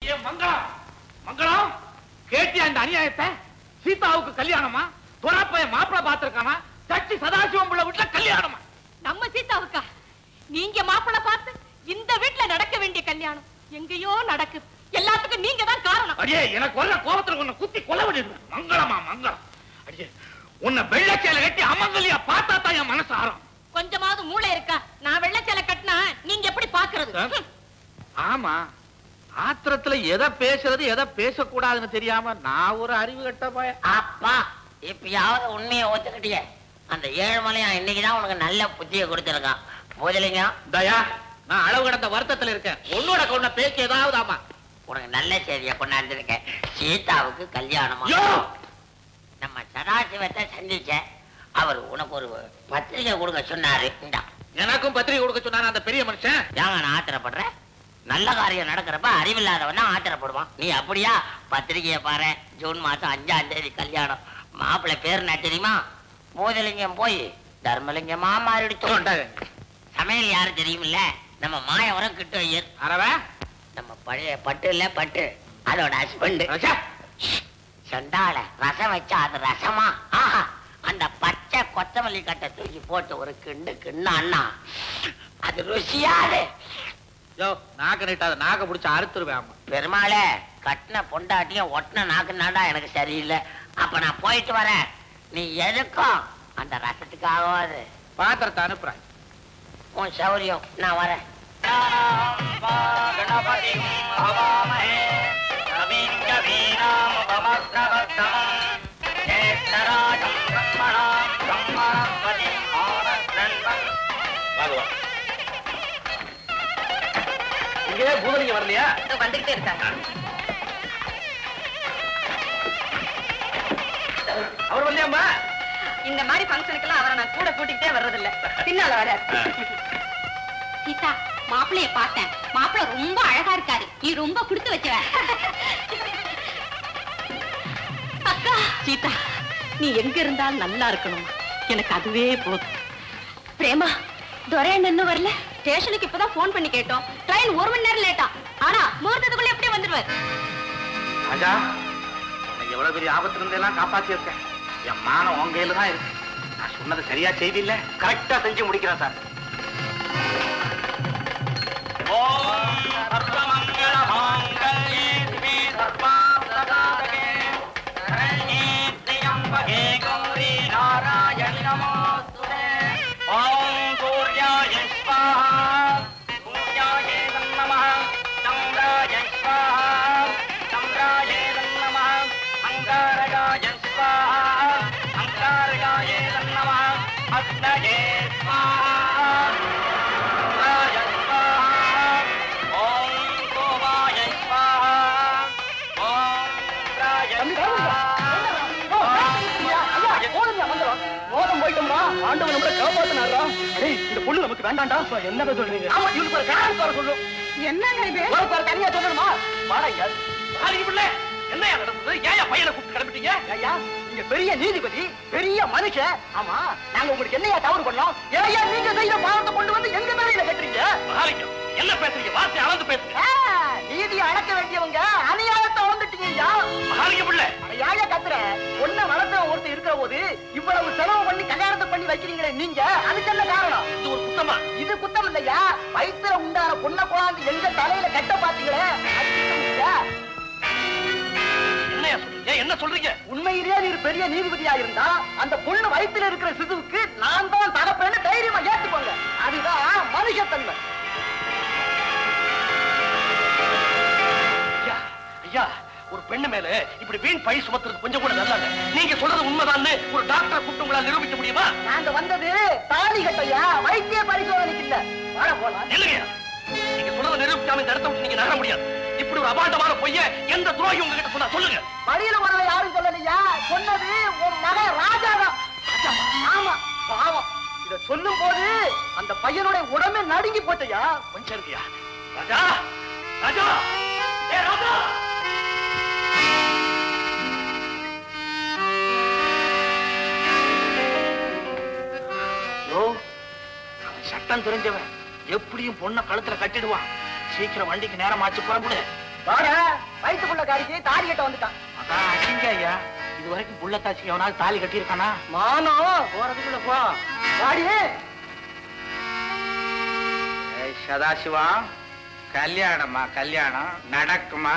ஏ மங்களம் மங்களம் கேட்டியா இந்த அநியாயத்தை சீதாவுக்கு கல்யாணமா துறப்பைய மாப்பிள பாத்திருக்கானா சட்டி சதாசிவம் பிள்ளை வீட்டுல கல்யாணமா நம்ம சீதாவுக்கா நீங்க மாப்பிளை பார்த்து இந்த வீட்ல நடக்க வேண்டிய கல்யாணம் எங்கேயோ நடக்குது எல்லாத்துக்கும் நீங்க தான் காரணம் அடியே எனக்கு வர்ற கோபத்துல உன்னை குத்தி கொலை பண்ணிடுவேன் மங்களமா மங்களம் அடியே உன்னை வெள்ளச்சேல கட்டி அமங்கலியா பார்த்தா தான் என் மனசு ஆறும் கொஞ்சமாவது மூளை இருக்கா நான் வெள்ளச்சேலை கட்டினா நீங்க எப்படி பாக்குறது ஹம். ஆமா ஆத்திரத்துல எதை பேசுறது எதை பேசக்கூடாதுன்னு தெரியாம நான் ஒரு அறிவு கட்ட போய அப்பா இப்பயாவது உண்மையை ஒத்துக்கிட்டியே அந்த ஏழுமலையான் இன்னைக்குதான் உனக்கு நல்ல புத்தியை கொடுத்திருக்கான் முதலிங்கம் தயா நான் அளவு கடந்த வருத்தத்துல இருக்கேன் உன்னோட கொண்ட பேச்சு ஏதாவது ஆமா உனக்கு நல்ல செய்தியை கொண்டாந்துருக்கேன் சீதாவுக்கு கல்யாணமா யோ! நம்ம சதாசிவத்தை சந்திச்ச அவர் உனக்கு ஒரு பத்திரிகை கொடுக்க சொன்னாரு இந்தா எனக்கும் பத்திரிகை கொடுக்க சொன்னான அந்த பெரிய மனுஷன் ஏங்க நான் ஆத்திரப்படுற நல்ல காரியம் நடக்கிறப்ப அறிவில்லாதவன் தான் ஆத்திரப்படுவான் நீ அப்படியா பத்திரிகையை பாரு ஜூன் மாசம் அஞ்சாம் தேதி கல்யாணம் மாப்பிள்ளை பேர் என்ன தெரியுமா பூதலிங்கம் போய் தர்மலிங்கமா மாறிடுச்சு கொண்டாரு. சமையல் யாரு தெரியுமில்ல நம்ம மாயவரம் கிட்ட ஐயர் அரவ நம்ம பழைய பட்டு இல்ல பட்டு அதோட ஹஸ்பண்ட் ராஜா, சண்டால ரசம் வச்சா அது ரசமா ஆஹா அந்த பச்சை கொத்தமல்லி கட்டை தூக்கி போட்டு ஒரு கிண்டு கிண்ணு அண்ணா அது ருசியாது யோ நாக்க நீட்டாத நாக்க புடிச்சு அறுத்துருவேன் ஆமா பெருமாளே கட்டின பொண்டாட்டியும் ஒட்டின நாக்குனாடா எனக்கு சரியில்லை அப்ப நான் போயிட்டு வரேன் நீ எதுக்கும் அந்த ரசத்துக்காகவாது பாத்திரத்தை அனுப்புறேன் உன் சௌரியம் நான் வரேன் இங்கே பூதலிங்க வரலையா வந்துகிட்டே இருக்காங்க அவர் வரலையாம்மா இந்த மாதிரி ஃபங்க்ஷனுக்கெல்லாம் அவரை நான் கூட கூட்டிக்கிட்டே வர்றதில்ல பின்னால வர சீதா மாப்பிளைய பார்த்தேன் மாப்பிளை ரொம்ப அழகா இருக்காரு நீ ரொம்ப கொடுத்து வச்சவ அக்கா சீதா நீ எங்க இருந்தாலும் நல்லா இருக்கணும் எனக்கு அதுவே போதும் பிரேமா துரையன் இன்னும் வரல ஸ்டேஷனுக்கு இப்பதான் போன் பண்ணி கேட்டோம் ட்ரெயின் ஒரு மணி நேரம் லேட்டா ஆனா முகூர்த்தத்துக்குள்ள எப்படி வந்துருவார் ராஜா உன்னை எவ்வளவு பெரிய ஆபத்துல இருந்து எல்லாம் காப்பாத்தி இருக்கேன் என் மானம் உன் கையில தான் இருக்கு நான் சொன்னது சரியா செய்தி இல்ல கரெக்டா செஞ்சு முடிக்கிறேன் சார் மோதம் போயிட்டோம்டா ஆண்டவன் நம்மள காப்பாத்தினாரா டேய் இந்த பொண்ணு நமக்கு வேண்டாம்டா என்ன சொல்றீங்க ஆமா இவனுக்கு ஒரு காரணம் சொல்ல சொல்லும் என்னங்க இது உனக்கு ஒரு தனியா சொல்லணுமா வாடா ஐயா நாளைக்கு பிள்ளை என்னையா நடந்தது ஏன் பையனை கூப்பிட்டு கிளம்பிட்டீங்க ஐயா நீங்க பெரிய நீதிபதி பெரிய மனுஷன் ஆமா நாங்க உங்களுக்கு என்னையா தவறு பண்ணோம் ஏயா நீங்க செய்யற பாவத்தை கொண்டு வந்து எங்க மேலையில கட்டுறீங்க மகாலிங்கம் என்ன பேசுறீங்க வார்த்தை அளந்து பேசுங்க ஆ, நீதியை அடக்க வேண்டியவங்க அநியாயத்தை வந்துட்டீங்க ஐயா மகாலிங்க பிள்ளை யாய கத்துற பொண்ணை வளர்த்தவன் ஒருத்தர் இருக்கிற போது இவ்வளவு செலவு பண்ணி கல்யாணத்தை பண்ணி வைக்கிறீங்களே நீங்க அதுக்கு என்ன காரணம் இது ஒரு குத்தமா இது குத்தம் இல்லையா வயித்துல உண்டான பொண்ணை கொண்டாந்து எங்க தலையில கட்ட பாத்தீங்களே அது குத்தம் இல்லையா? என்னையா சொல்றீங்க என்ன சொல்றீங்க உண்மையிலேயே நீர் பெரிய நீதிபதியா இருந்தா அந்த பொண்ணு வயித்துல இருக்கிற சிசுவுக்கு நான் தான் தகப்பேன்னு தைரியமா ஏத்துக்கோங்க அதுதான் மனுஷத்தன்மை ஐயா ஐயா ஒரு பெண்ணு மேல இப்படி வீண் பழி சுமத்துறது கொஞ்சம் கூட நல்லாங்க நீங்க சொல்றது உண்மைதான்னு ஒரு டாக்டரை கூப்பிட்டு உங்களால நிரூபிக்க முடியுமா நாங்க வந்தது தாலி கட்டையா வைத்திய பரிசோதனைக்கு இல்ல வாழ போலாம் இல்லைங்க நீங்க சொல்றதை நிரூபிக்காம இந்த இடத்த விட்டு நீங்க நகர முடியாது இப்படி ஒரு அபாண்டமான பொய்ய எந்த துரோகி உங்ககிட்ட சொன்னா சொல்லுங்க வழியில வரல யாரும் சொல்லலையா சொன்னது உன் மகன் ராஜாதான் ஆமா பாவம் இத சொல்லும் போது அந்த பையனுடைய உடம்பே நடுங்கி போச்சையா கொஞ்சம் இருக்கியா ராஜா ராஜா ஏ ராஜா யோ, அவன் சட்டம் தெரிஞ்சவன் எப்படியும் பொண்ணை கழுத்துல கட்டிடுவான் சீக்கிரம் வண்டிக்கு நேரம் ஆச்சு புறப்படு வாடா வீட்டுக்காரிக்கு தாலி கட்ட வந்துட்டான் அதான் அசிங்க ஐயா இது வரைக்கும் புள்ளத்தாச்சி எவனாவது தாலி கட்டியிருக்கானா மானம் போறதுக்குள்ள போ வாடி ஏய் சதாசிவா கல்யாணமா கல்யாணம் நடக்குமா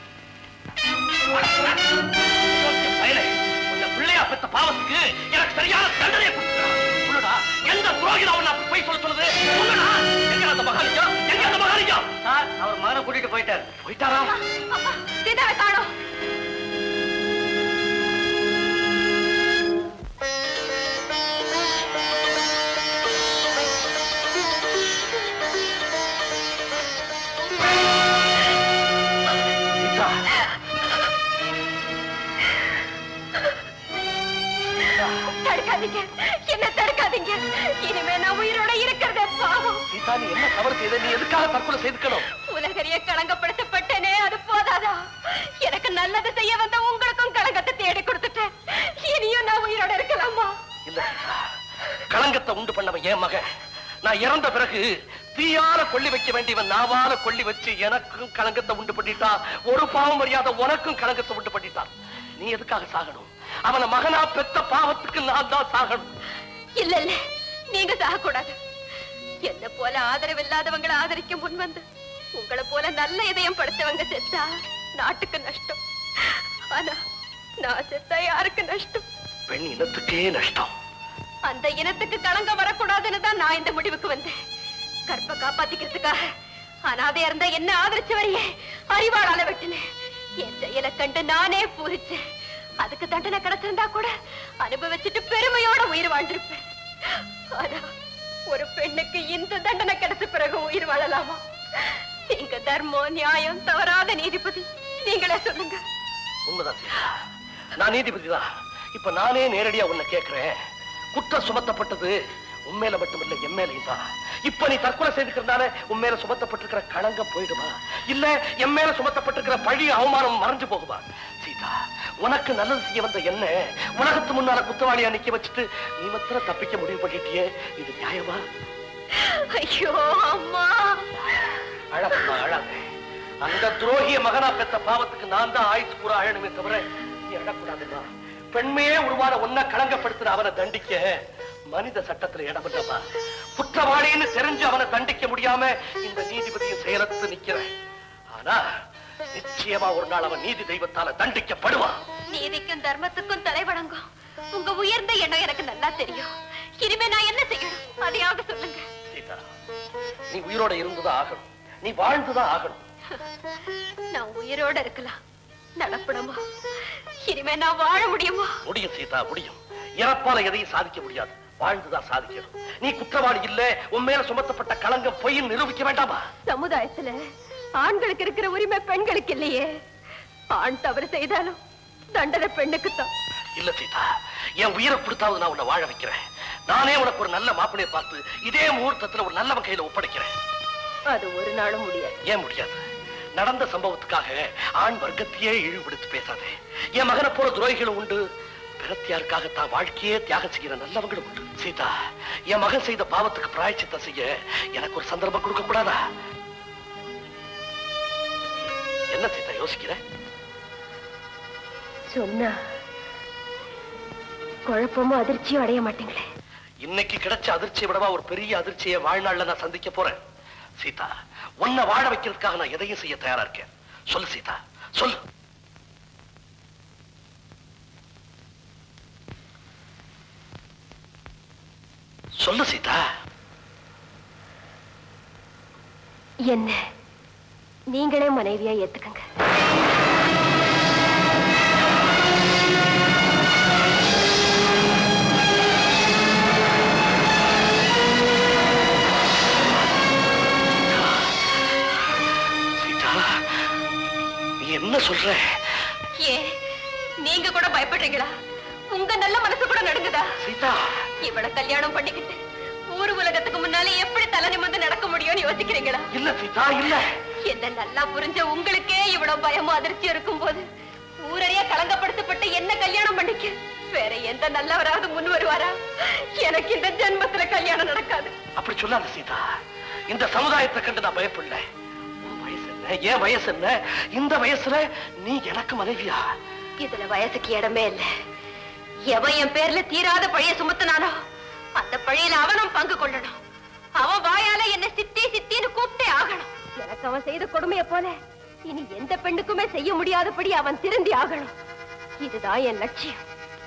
பிள்ளையா பெத்த பாவத்துக்கு எனக்கு சரியான தண்டனை சொல்லுடா எந்த துரோகிதா உன்னை அப்படி போய் சொல்ல சொல்லுது சொல்லுடா எங்க அந்த மகாலிங்கம் எங்க அந்த மகாலிங்கம் சார் அவர் மகனை கூட்டிட்டு போயிட்டாரு போயிட்டாரா அப்பா சீதாவை காணோம் சீதா தடுக்காதீங்க என்ன தடுக்காதீங்க இனிமே நான் உயிரோட இருக்கிறதே பாவம் சீதா நீ என்ன தவறு செய்த நீ எதுக்காக தற்கொலை செய்துக்கணும் உலகறிய களங்கப்படுத்தப்பட்டேனே அது போதாதா எனக்கு நல்லது செய்ய வந்த உங்களுக்கும் களங்கத்தை தேடி கொடுத்துட்டேன் இனியும் நான் உயிரோட இருக்கலாமா இல்ல சீதா களங்கத்தை உண்டு பண்ணவன் என் மகன் நான் இறந்த பிறகு தீயால கொள்ளி வைக்க வேண்டியவன் நாவால கொள்ளி வச்சு எனக்கும் களங்கத்தை உண்டு பண்ணிட்டான் ஒரு பாவம் மரியாதை உனக்கும் களங்கத்தை உண்டு பண்ணிட்டான் நீ எதுக்காக சாகணும் அவன மகனா பெத்த பாவத்துக்கு நான் தான் சாகணும் இல்ல இல்ல நீங்க சாகக்கூடாது என்ன போல ஆதரவு இல்லாதவங்களை ஆதரிக்க முன் வந்து உங்களை போல நல்ல இதயம் படுத்தவங்க செத்தா நாட்டுக்கு நஷ்டம் ஆனா நான் செத்தா யாருக்கு நஷ்டம் பெண் இனத்துக்கே நஷ்டம் அந்த இனத்துக்கு களங்கம் வரக்கூடாதுன்னு தான் நான் இந்த முடிவுக்கு வந்தேன் கற்ப காப்பாத்திக்கிறதுக்காக அனாதையா இருந்தா என்ன ஆதரிச்சவரையே அறிவாளால வெட்டினேன் என் செயலை கண்டு நானே பூரிச்சேன் அதுக்கு தண்டனை கிடைச்சிருந்தா கூட அனுபவிச்சுட்டு பெருமையோட உயிர் வாழ்ந்திருப்பேன் ஆனா ஒரு பெண்ணுக்கு இந்த தண்டனை கிடைச்ச பிறகு உயிர் வாழலாமா நீங்க தர்மம் நியாயம் தவறாத நீதிபதி நீங்களே சொல்லுங்க உண்மைதான் சீதா நான் நீதிபதி தான் இப்ப நானே நேரடியா உன்னை கேட்கிறேன் குற்றம் சுமத்தப்பட்டது உண்மையில மட்டுமில்ல என் மேலையும் தான் இப்ப நீ தற்கொலை செய்துக்கிறதால உன் மேல சுமத்தப்பட்டிருக்கிற களங்கம் போயிடுமா இல்ல என் மேல சுமத்தப்பட்டிருக்கிற பழி அவமானம் மறைஞ்சு போகுமா சீதா உனக்கு நல்லது செய்ய வந்த என்ன உலகத்து முன்னால குத்தவாளியா நிக்க வச்சுட்டு நீ மாத்திரம் தப்பிக்க முடிவு பண்ணிட்டியே இது நியாயமா ஐயோ அம்மா அழகம்மா அழாத அந்த துரோகிய மகனா பெத்த பாவத்துக்கு நான் தான் ஆயுசு பூரா அழணுமே தவிர நீ அழக்கூடாதுமா பெண்மையே உருவான ஒன்ன களங்கப்படுத்தின அவனை தண்டிக்க மனித சட்டத்துல இடமில்லமா குற்றவாளின்னு தெரிஞ்சு அவனை தண்டிக்க முடியாம இந்த நீதிபதியும் செயலத்து நிக்கிறேன் ஆனா நிச்சயமா ஒரு நாள் அவன் நீதி தெய்வத்தால தண்டிக்கப்படுவான் நீதிக்கும் தர்மத்துக்கும் தலை வணங்கும் உங்க உயர்ந்த எண்ணம் எனக்கு நல்லா தெரியும் இனிமே நான் என்ன செய்யணும் அதையாவது சொல்லுங்க சீதா நீ உயிரோட இருந்துதான் ஆகணும் நீ வாழ்ந்துதான் ஆகணும் நான் உயிரோட இருக்கலாம் நடப்பணுமா இனிமே நான் வாழ முடியுமா முடியும் சீதா முடியும் இறப்பால எதையும் சாதிக்க முடியாது வாழ்ந்துதான் சாதிக்கணும் நீ குற்றவாளி இல்ல உன் மேல சுமத்தப்பட்ட களங்கம் பொய்ன்னு நிரூபிக்க வேண்டாமா சமுதாயத்துல ஆண்களுக்கு இருக்கிற உரிமை பெண்களுக்கு இல்லையே ஆண் தவறு செய்தாலும் தண்டனை பெண்ணுக்கு தான் இல்ல சீதா என் உயிரை கொடுத்தாவது நான் உன்னை வாழ வைக்கிறேன் நானே உனக்கு ஒரு நல்ல மாப்பிளைய பார்த்து இதே முகூர்த்தத்துல ஒரு நல்லவன் கையில ஒப்படைக்கிறேன் அது ஒரு நாளும் முடியாது ஏன் முடியாது நடந்த சம்பவத்துக்காக ஆண் வர்க்கத்தையே இழிவுபடுத்தி பேசாதே என் மகனை போல துரோகிகளும் உண்டு பிரத்தியாருக்காக தான் வாழ்க்கையே தியாகம் செய்கிற நல்லவங்களும் உண்டு சீதா என் மகன் செய்த பாவத்துக்கு பிராயச்சித்தம் செய்ய எனக்கு ஒரு சந்தர்ப்பம் கொடுக்க கூடாதா என்ன சீதா யோசிக்கிற சொன்னா குழப்பமும் அதிர்ச்சியும் அடைய மாட்டீங்களே இன்னைக்கு கிடைச்ச அதிர்ச்சியை விடவா ஒரு பெரிய அதிர்ச்சியை வாழ்நாள்ல நான் சந்திக்க போறேன் சீதா உன்னை வாழ வைக்கிறதுக்காக நான் எதையும் செய்ய தயாரா இருக்கேன் சொல்லு சீதா சொல்லு சொல்லு சீதா என்ன நீங்களே மனைவியா ஏத்துக்கங்க சீதா நீ என்ன சொல்ற ஏ நீங்க கூட பயப்படுறீங்களா உங்க நல்ல மனசு கூட நடுங்குதா சீதா இவள கல்யாணம் பண்ணிக்கிட்டு ஊர் உலகத்துக்கு முன்னாலே எப்படி தலை நிமிர்ந்து நடக்க முடியும்னு யோசிக்கிறீங்களா இல்ல சீதா இல்ல என்ன நல்லா புரிஞ்ச உங்களுக்கே இவ்வளவு பயமும் அதிர்ச்சி இருக்கும் போது ஊரறிய களங்கப்படுத்தப்பட்டு என்ன கல்யாணம் பண்ணிக்க வேற எந்த நல்லவராவது முன் வருவாரா எனக்கு இந்த ஜென்மத்துல கல்யாணம் நடக்காது அப்படி சொல்லாத சீதா இந்த சமுதாயத்தை கண்டு நான் பயப்படல உன் வயசு என்ன என்ன என் வயசு என்ன இந்த வயசுல நீ எனக்கு மனைவியா இதுல வயசுக்கு இடமே இல்ல எவன் என் பேர்ல தீராத பழிய சுமத்துனானோ அந்த பழியில அவனும் பங்கு கொள்ளணும் அவன் வாயால என்ன சித்தி சித்தின்னு கூப்பிட்டே ஆகணும் எனக்கு அவன் செய்த கொடுமைய போல இனி எந்த பெண்ணுக்குமே செய்ய முடியாதபடி அவன் திருந்தி ஆகணும் இதுதான் என் லட்சியம்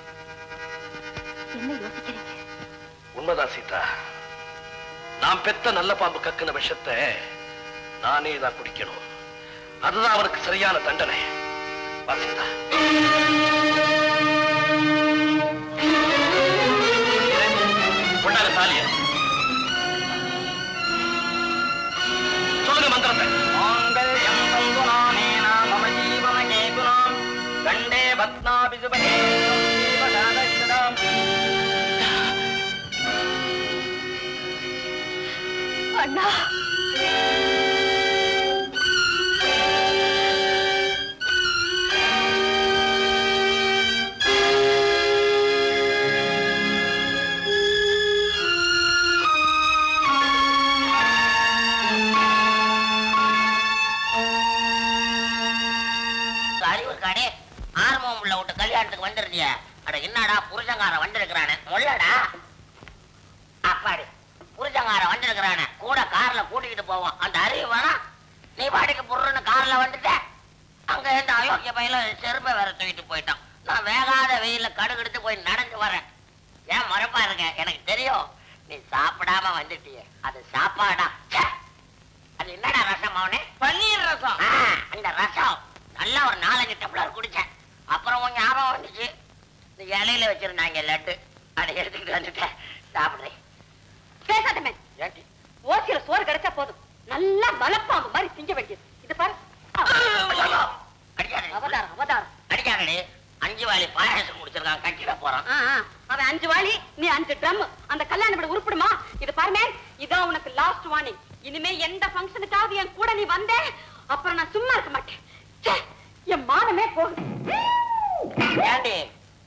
என்ன யோசிக்கிறீங்க உண்மைதான் சீதா நான் பெத்த நல்ல பாம்பு கக்குன விஷத்தை நானே தான் குடிக்கணும் அதுதான் அவனுக்கு சரியான தண்டனை வா சீதா கொண்டாங்க தாலிய சொல்லுங்க மந்திரத்தை மாங்கல்யம் தந்து நானேன மம ஜீவன கேதுனாம் கண்டே பத்மாபி சுபகே ஜீவகாலஸ்ததாம் அண்ணா அறிவு கடே ஆர்வம் உள்ள விட்டு கல்யாணத்துக்கு வந்துருந்திய அட என்னடா புருஷங்காரன் வந்திருக்கிறானே முள்ளடா அப்பாடி புருஷங்காரன் வந்திருக்கிறானே கூட கார்ல கூட்டிக்கிட்டு போவோம் அந்த அறிவு வேணாம் நீ பாட்டுக்கு புருன்னு கார்ல வந்துட்ட அங்க இருந்து அயோக்கிய பையில செருப்பை வேற தூக்கிட்டு போயிட்டான் நான் வேகாத வெயில்ல கடுகெடுத்து போய் நடந்து வரேன் ஏன் மறப்பா இருக்க எனக்கு தெரியும் நீ சாப்பிடாம வந்துட்டியே அது சாப்பாடா ச்சே. அது என்னடா ரசம் அவனே பன்னீர் ரசம் அந்த ரசம் நல்லா ஒரு நாலஞ்சு டம்ளர் குடிச்சேன் அப்புறம் உன் ஞாபகம் வந்துச்சு இந்த இலையில வச்சிருந்தாங்க லட்டு அதை எடுத்துக்கிட்டு வந்துட்டேன் சாப்பிடுறேன் பேசாதமே ஏண்டி? ஓசியில சோறு கிடைச்சா போதும் நல்லா மலப்பாம்பு மாதிரி திங்க வேண்டியது இது பாரு ஐயோ, அடிக்காதடி. அவதாரம் அவதாரம் அடிக்காதடி அஞ்சு வாளி பாயாசம் குடிச்சிருக்கான் கட்டிட போறான் ஆ, ஆ. அவன் அஞ்சு வாளி நீ அஞ்சு ட்ரம் அந்த கல்யாணம் விட உருப்படுமா இது பாருமே இதான் உனக்கு லாஸ்ட் வார்னிங் இனிமே எந்த ஃபங்க்ஷனுக்காவது என் கூட நீ வந்த அப்புறம் நான் சும்மா இருக்க மாட்டேன் ச்சே, என் மானமே போகுது ஏண்டி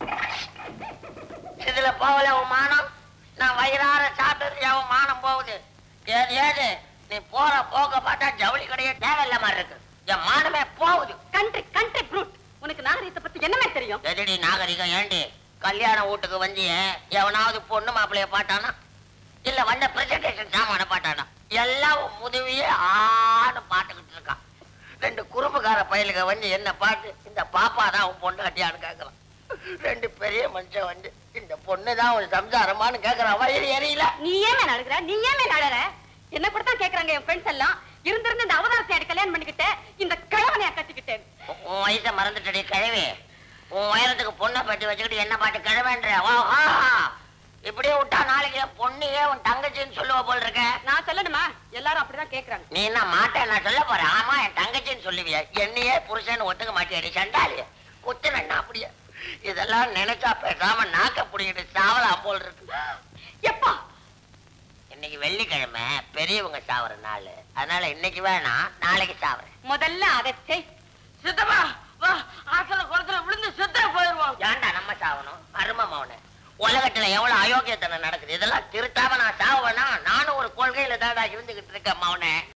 இதுல போகல உன் மானம் நான் வயிறார சாப்பிட்டது உன் மானம் போகுது ஏது ஏது நீ போற போக பார்த்தா ஜவுளி கடையே தேவையில்ல மாதிரி இருக்கு என் மானமே போகுது கண்ட்ரி கண்ட்ரி ப்ரூட் உனக்கு நாகரீகத்தை பத்தி என்னமே தெரியும் எதிரி நாகரிகம் ஏண்டி கல்யாண வீட்டுக்கு வந்து எவனாவது பொண்ணு மாப்பிளைய பாட்டானா இல்ல வந்த பிரசன்டேஷன் சாமான பாட்டானா எல்லாம் உன் முதுவியே ஆன்னு பாட்டுக்கிட்டு இருக்கான் ரெண்டு குறும்புக்கார பயலுக வந்து என்ன பாட்டு இந்த பாப்பா தான் உன் பொண்ணு கட்டியான்னு கேக்குறான் ரெண்டு பெரிய மனுஷன் வந்து இந்த பொண்ணு தான் உன் சம்சாரமான்னு கேக்குறான் வயிறு எரியல நீ ஏன் மேல அழுகுற நீ ஏன் மேல அழற என்ன கூட தான் கேக்குறாங்க என் ஃப்ரெண்ட்ஸ் எல்லாம் இருந்திருந்து இந்த அவதாரத்தை அடி கல்யாணம் பண்ணிக்கிட்டேன் இந்த கிழவனையா கட்டிக்கிட்டேன் உ- உன் வயசை மறந்துட்டடி கிழவி உன் உயரத்துக்கு பொண்ணை பட்டி வச்சுக்கிட்டு என்ன பாட்டு கிழவேன்ற ஓஹா இப்படியே விட்டா நாளைக்கு என் பொண்ணையே உன் தங்கச்சின்னு சொல்லுவ போல் இருக்க நான் சொல்லணுமா எல்லாரும் அப்படிதான் கேக்குறாங்க நீ என்ன மாட்டேன் நான் சொல்ல போறேன் ஆமா என் தங்கச்சின்னு சொல்லுவிய என்னையே புருஷன் ஒத்துக்க மாட்டியடி சண்டாளி குத்துனண்ணா அப்படியே இதெல்லாம் நினைச்சா பேசாம நாக்க புடிங்கிட்டு சாவலாம் போல் இருக்கு எப்பா இன்னைக்கு வெள்ளிக்கிழமை பெரியவங்க சாவற நாள் அதனால இன்னைக்கு வேணாம் நாளைக்கு சாவறேன் முதல்ல அதை செய் சித்தப்பா வா ஆசல குளத்துல விழுந்து சித்தா போயிருவோம் ஏன்டா நம்ம சாவணும் அருமம் அவனு உலகத்துல எவ்வளவு அயோக்கியத்தனம் நடக்குது இதெல்லாம் திருத்தாம நான் சாவேனா நானும் ஒரு கொள்கையில தான் இருந்துகிட்டு இருக்கேன் மவனே